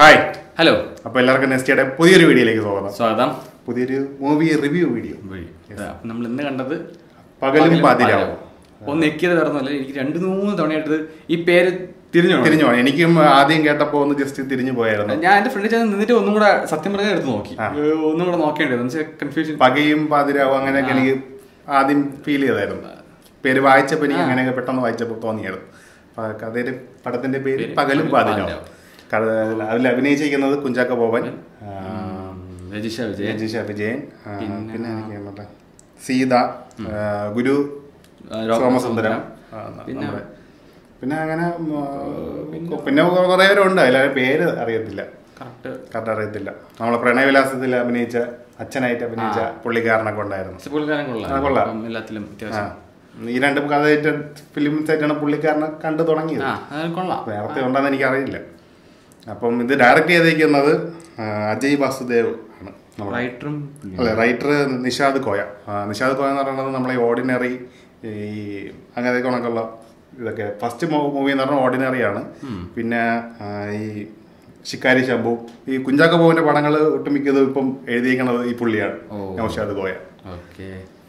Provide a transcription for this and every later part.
Hi hello അപ്പോൾ എല്ലാവർക്കും നെസ്റ്റിയുടെ പുതിയൊരു വീഡിയോയിലേക്ക് സ്വാഗതം സ്വാഗതം പുതിയൊരു മൂവി റിവ്യൂ വീഡിയോ നമ്മൾ ഇന്ന് കണ്ടത് പകലും പാതിരാവും ഒന്ന് നെക്കിയത് വേറൊന്നുമല്ല എനിക്ക് രണ്ട് മൂന്ന് തവണയായിട്ട് ഈ പേര് തിരിഞ്ഞു പോണം. തിരിഞ്ഞു പോകണം എനിക്കും ആദ്യം കേട്ടപ്പോൾ ഒന്ന് ജസ്റ്റ് തിരിഞ്ഞു പോയായിരുന്നു ഞാൻ എന്റെ ഫ്രണ്ട് ചെന്ന് നിന്നിട്ട് ഒന്നും കൂടെ സത്യം പറഞ്ഞാൽ എടുത്ത് നോക്കി ആ. ഏ, ഒന്നും കൂടെ നോക്കേണ്ടത് കൺഫ്യൂഷൻ പകയും പാതിരാവും അങ്ങനെയൊക്കെ എനിക്ക് ആദ്യം ഫീൽ ചെയ്തായിരുന്നു പേര് വായിച്ചപ്പോൾ എനിക്ക് അങ്ങനെയൊക്കെ പെട്ടെന്ന് വായിച്ചപ്പോൾ തോന്നിയായിരുന്നു പ- കഥയുടെ പടത്തിന്റെ പേര് പകലും പാതിരാവും കഥ അതിൽ അഭിനയിച്ചിരിക്കുന്നത് കുഞ്ചാക്ക ബോബൻ ആ, രജിഷ വിജയൻ രജിഷ വിജയൻ ആ, പിന്നെ എനിക്ക് മറ്റേ സീത ആ, ഗുരു ആ, രോമ സോമസുന്ദരം സുന്ദരം. ആ, പിന്നെ നമ്മുടെ- പിന്നെ അങ്ങനെ ഉം, പിന്നെ കുറേ പേരുണ്ട് അതിലെ പേര് അറിയത്തില്ല കറക്റ്റ് കറക്റ്റ് അറിയത്തില്ല നമ്മളെ പ്രണയവിലാസത്തിൽ അഭിനയിച്ച അച്ഛനായിട്ട് അഭിനയിച്ച പുള്ളിക്കാരനൊക്കെ ഉണ്ടായിരുന്നു പുള്ളിക്കാരൻ ആ, കൊള്ളാം കൊള്ളാം. അപ്പം എല്ലാത്തിലും ആ അത്യാവശ്യം ഈ രണ്ട് കഥയായിട്ട് ഫിലിംസ് ആയിട്ടാണ് പുള്ളിക്കാരനെ കണ്ടു തുടങ്ങിയത് ആ അത് കൊള്ളാം നേരത്തെ ഉണ്ടെന്ന് എനിക്കറിയില്ല അപ്പം ഇത് ഡയറക്റ്റ് ചെയ്തിരിക്കുന്നത് ആ, അജയ് വാസുദേവ് ആണ് നമ്മുടെ റൈറ്ററും അല്ല റൈറ്റർ നിഷാദ് കോയ ആ, നിഷാദ് കോയ എന്ന് പറയുന്നത് നമ്മളെ ഓർഡിനറി ഈ അങ്ങനത്തെ കണക്കുള്ള ഇതൊക്കെ ഫസ്റ്റ് മൂവി എന്ന് പറഞ്ഞാൽ ഓർഡിനറി ആണ് പിന്നെ ആ, ഈ ശിക്കാരി ശംഭു ഈ കുഞ്ചാക്ക ബോബന്റെ പടങ്ങൾ ഒട്ടുമിക്കതും ഇപ്പം എഴുതിയിരിക്കുന്നത് ഈ പുള്ളിയാണ് ഓ. നൗഷാദ് കോയ ഓക്കെ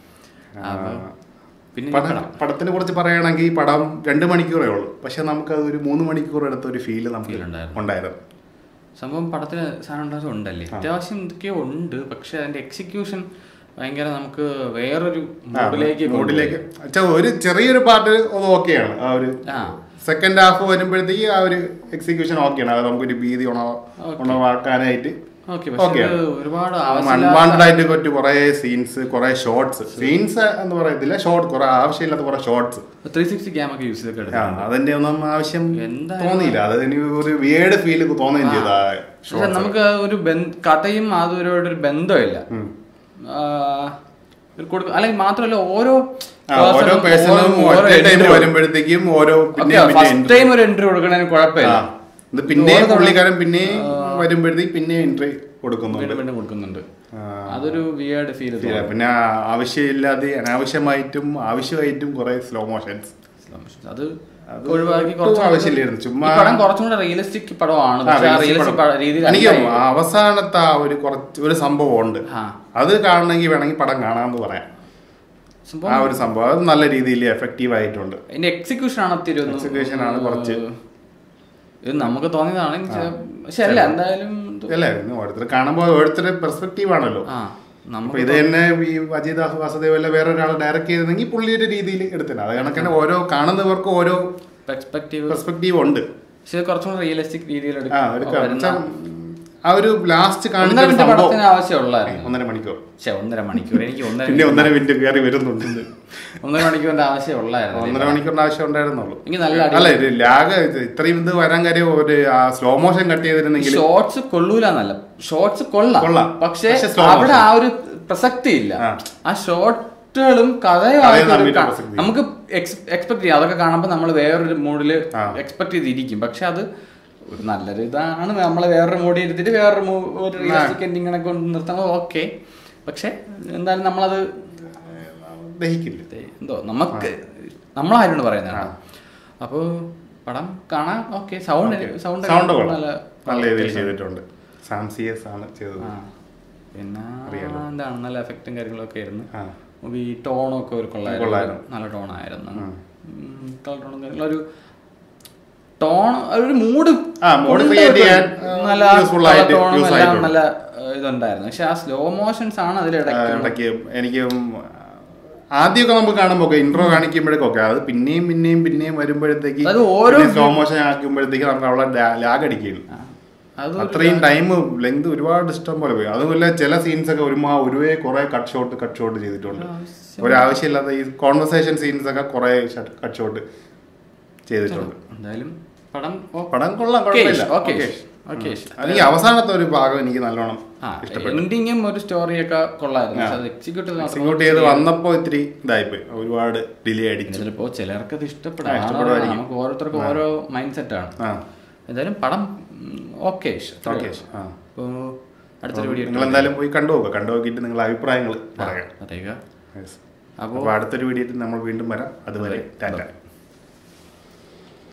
ആ, പിന്നെ ഈ പടം പടം. പടത്തിനെ കുറിച്ച് പറയുകയാണെങ്കിൽ ഈ പടം രണ്ട് മണിക്കൂറേ ഉള്ളൂ പക്ഷെ നമുക്ക് അത് ഒരു മൂന്ന് മണിക്കൂർ എടുത്ത ഒരു ഫീല് നമുക്ക് Feel ഉണ്ടായിരുന്നു. ഉണ്ടായിരുന്നു സംഭവം പടത്തിന് സാധനം ഉണ്ടാകും ഉണ്ടല്ലേ അത്യാവശ്യം എന്തൊക്കെയോ ഉണ്ട് പക്ഷെ അതിന്റെ എക്സിക്യൂഷൻ ഭയങ്കര നമുക്ക് വേറൊരു മൂഡിലേക്ക് മൂഡിലേക്ക് അച്ഛാ ഒരു ചെറിയൊരു പാട്ട് അത് ഓക്കെയാണ് ആ ഒരു ആ സെക്കൻഡ് ഹാഫ് വരുമ്പോഴത്തേക്ക് ആ ഒരു എക്സിക്യൂഷൻ ഓക്കെയാണ് അത് നമുക്കൊരു ഭീതി ഉണ ഉണവാക്കാനായിട്ട് ഓക്കെ പക്ഷെ Okay. അത് ഒരുപാട് അൺവാണ്ടഡ് ആയിട്ട് കുറച്ച് കുറെ സീൻസ് കുറെ ഷോർട്സ് സീൻസ് എന്ന് പറയത്തില്ല ഷോർട്ട് കുറെ ആവശ്യമില്ലാത്ത കുറെ ഷോർട്സ് ത്രീ സിക്സ്റ്റി ക്യാം ഒക്കെ യൂസ് ചെയ്തൊക്കെ ആ എടുത്തു അതിന്റെ ഒന്നും ആവശ്യം എന്തായാലും- തോന്നിയില്ല അതിന് ഒരു വിയേഡ് ഫീൽ തോന്നുകയും ചെയ്തു ആ പക്ഷെ shots. നമുക്ക് ഒരു ബന്ധ- കഥയും അതുമായിട്ട് ഒരു ബന്ധമില്ല ആ, ഒരു കൊടുക്ക- അല്ലെങ്കിൽ മാത്രമല്ല ഓരോ ആ, ഓരോ പേഴ്സണും ഒറ്റ ടൈം വരുമ്പോഴത്തേക്കും ഓരോ പിന്നെ ഫസ്റ്റ് ടൈം ഒരു എൻട്രി കൊടുക്കണതിന് കുഴപ്പമില്ല ഇത് പിന്നെയും പുള്ളിക്കാരൻ പിന്നെയും വരുമ്പോഴത്തേക്ക് പിന്നെയും എൻട്രി കൊടുക്കുന്നുണ്ട് വീണ്ടും വീണ്ടും കൊടുക്കുന്നുണ്ട് അതൊരു വിയേർഡ് ഫീൽ ഇല്ല, പിന്നെ ആവശ്യമില്ലാതെ അനാവശ്യമായിട്ടും ആവശ്യമായിട്ടും കുറെ സ്ലോ മോഷൻസ് അത് ഒഴിവാക്കി ഒട്ടും കുറച്ച് ആവശ്യമില്ലായിരുന്നു ചുമ്മാ ഈ പടം കുറച്ചും കൂടെ റിയലിസ്റ്റിക് പടമാണ് ആ, പക്ഷെ ആ realistic റിയലിസ്റ്റിക് പടം. രീതിയിൽ എനിക്ക് അല്ല ഈ- അവസാനത്തെ ആ ഒരു കുറച്ച് ഒരു സംഭവം ഉണ്ട് ആ. അത് കാണണമെങ്കിൽ വേണമെങ്കിൽ പടം കാണാമെന്ന് പറയാം സംഭവം ആ ഒരു സംഭവം അത് നല്ല രീതിയിൽ എഫക്റ്റീവ് ആയിട്ടുണ്ട് അതിന്റെ എക്സിക്യൂഷൻ ആണ് ഒത്തിരി ഒന്ന് Execution ആണ് കുറച്ച്. ഇത് നമുക്ക് തോന്നിയതാണ് എനിക്ക് പക്ഷെ അല്ല എന്തായാലും ഇത് അല്ലേ ഓരോരുത്തർ കാണുമ്പോൾ ഓരോരുത്തരുടെ പെർസ്പെക്റ്റീവ് ആണല്ലോ ആ അപ്പൊ നമുക്ക് ഇത് തന്നെ ഈ അജിദാസ് വാസുദേവ് അല്ല വേറെ ഒരാൾ ഡയറക്ട് ചെയ്തെങ്കിൽ പുള്ളിയുടെ രീതിയിൽ എടുത്തില്ല അത് കണക്കിന് ഓരോ കാണുന്നവർക്ക് ഓരോ പെർസ്പെക്റ്റീവ് പെർസ്പെക്റ്റീവ് ഉണ്ട് പക്ഷെ കുറച്ചും കൂടെ റിയലിസ്റ്റിക് രീതിയിൽ ആ എടുക്കാം എടുക്കാം വരുന്ന- എന്നുവെച്ചാ ആ ഒരു ലാസ്റ്റ് ഒന്നര കാണിച്ച ഒരു മിനിറ്റ് സംഭവം പടത്തിന് ആവശ്യമുള്ളായിരുന്നു ഒന്നര മണിക്കൂർ പക്ഷെ ഒന്നര മണിക്കൂർ എനിക്ക് ഒന്നര പിന്നെ ഒന്നര മിനിറ്റ് കയറി വരുന്നുണ്ട് ഒന്നര മണിക്കൂറിന്റെ ആവശ്യമുള്ളായിരുന്നു ഒന്നര മണിക്കൂറിന്റെ ആവശ്യം ഉണ്ടായിരുന്നുള്ളൂ എനിക്ക് നല്ല അടി അല്ല ഇത് ലാഗ് ഇത്രയും ഇത് വരാൻ കാര്യം ഒരു സ്ലോ മോഷൻ കട്ട് ചെയ്തിരുന്നെങ്കിൽ ഷോർട്സ് കൊള്ളൂലെന്നല്ല ഷോർട്സ് കൊള്ളാം കൊള്ളാം. പക്ഷെ പക്ഷെ slow അവിടെ motion. ആ ഒരു പ്രസക്തി ഇല്ല ആ. ആ ഷോർട്ടുകളും കഥയും കഥയുമായിട്ട് തമ്മിൽ ക- പ്രസക്തി. നമുക്ക് എക്സ്പെക്ട് ചെയ്യാം അതൊക്കെ കാണുമ്പോൾ നമ്മൾ വേറൊരു മൂഡില് ആ. എക്സ്പെക്ട് ചെയ്തിരിക്കും പക്ഷെ അത് ഒരു നല്ലൊരു ഇതാണ് നമ്മളെ വേറൊരു മൂടി എടുത്തിട്ട് വേറൊരു മൂ- ഒരു റിയലിസ്റ്റിക് എൻഡിങ്ങനെ കൊണ്ട് നിർത്തുന്നത് ഓക്കെ പക്ഷെ എന്തായാലും നമ്മളത് ദഹിക്കില്ല എന്തോ നമുക്ക് നമ്മളാരോട് പറയുന്നതാണ് അപ്പോൾ പടം കാണാൻ ഓക്കെ സൗണ്ട് സൗണ്ട് സൗണ്ട് കൊള്ളാം നല്ല നല്ല രീതിയിൽ ചെയ്തിട്ടുണ്ട് സാംസിയസ് ആണ് ചെയ്തത് ആ. പിന്നെ അറിയാലോ. എന്താണ് നല്ല എഫക്റ്റും കാര്യങ്ങളൊക്കെ ആയിരുന്നു ആ. മൂവി ടോണൊക്കെ ഒരു കൊള്ളായിരുന്നു കൊള്ളായിരുന്നു. നല്ല ടോണായിരുന്നു കളർ ടോണും കാര്യങ്ങളും ഒരു ടോൺ ഒരു മൂഡ് ആ, mood create ചെയ്യാൻ, ആ, നല്ല useful ആയിട്ട് ടോണും use എല്ലാം ആയിട്ടുണ്ട്. നല്ല ആ, ഇതുണ്ടായിരുന്നു പക്ഷെ ആ സ്ലോ മോഷൻസ് ആണ് ആ, അതിലിടയ്ക്ക് ഇടയ്ക്ക് എനിക്ക് ആദ്യമൊക്കെ നമുക്ക് കാണുമ്പോൾ ഇൻട്രോ കാണിക്കുമ്പോഴേക്കൊക്കെ അത് പിന്നെയും പിന്നെയും പിന്നെയും വരുമ്പോഴത്തേക്ക് അത് ഓരോ സ്ലോ മോഷൻ ആക്കുമ്പോഴത്തേക്ക് നമുക്ക് അവിടെ ലാഗ് അടിക്കുകയാണ് ആ, അത് അത്രയും ടൈം ലെങ്ത് ഒരുപാട് ഇഷ്ടം പോലെ പോയി അതുപോലെ ചില സീൻസ് ഒക്കെ ഒരുമാ ഒരുവേ കുറെ കട്ട് ഷോട്ട് കട്ട് ഷോട്ട് ചെയ്തിട്ടുണ്ട് ഒരാവശ്യമില്ലാത്ത ഈ കോൺവെർസേഷൻ സീൻസ് ഒക്കെ കുറെ കട്ട് ഷോട്ട് ചെയ്തിട്ടുണ്ട് എന്തായാലും പടം പടം കൊള്ളാം കുഴപ്പമില്ല ഓക്കെ Okay. ഓക്കെ എനിക്ക് അവസാനത്തെ ഒരു ഭാഗം എനിക്ക് നല്ലോണം ആ ഇഷ്ടപ്പെട്ടു എൻഡിങ്ങും ഒരു സ്റ്റോറിയൊക്കെ കൊള്ളായിരുന്നു പക്ഷെ അത് എക്സിക്യൂട്ട് എക്സിക്യൂട്ട് ചെയ്ത് വന്നപ്പോ ഇത്തിരി ഇതായിപ്പോയി ഒരുപാട് ഡിലേ അടിച്ചു ചിലപ്പോ ചിലർക്ക് അത് ആ, ഇഷ്ടപ്പെടാം ഇഷ്ടപ്പെടുമായിരിക്കും. നമുക്ക് ഓരോരുത്തർക്കും ഓരോ മൈൻഡ് സെറ്റ് ആണ് ആ എന്തായാലും പടം ഓക്കെ ഓക്കെ ആ അപ്പോൾ അടുത്തൊരു വീഡിയോ നിങ്ങൾ എന്തായാലും പോയി കണ്ടു നോക്കുക കണ്ടു നോക്കിയിട്ട് നിങ്ങളുടെ അഭിപ്രായങ്ങൾ പറയാം അറിയുക Yes. അപ്പോൾ അപ്പോൾ അടുത്തൊരു വീഡിയോ നമ്മൾ വീണ്ടും വരാം അതുവരെ ടാറ്റ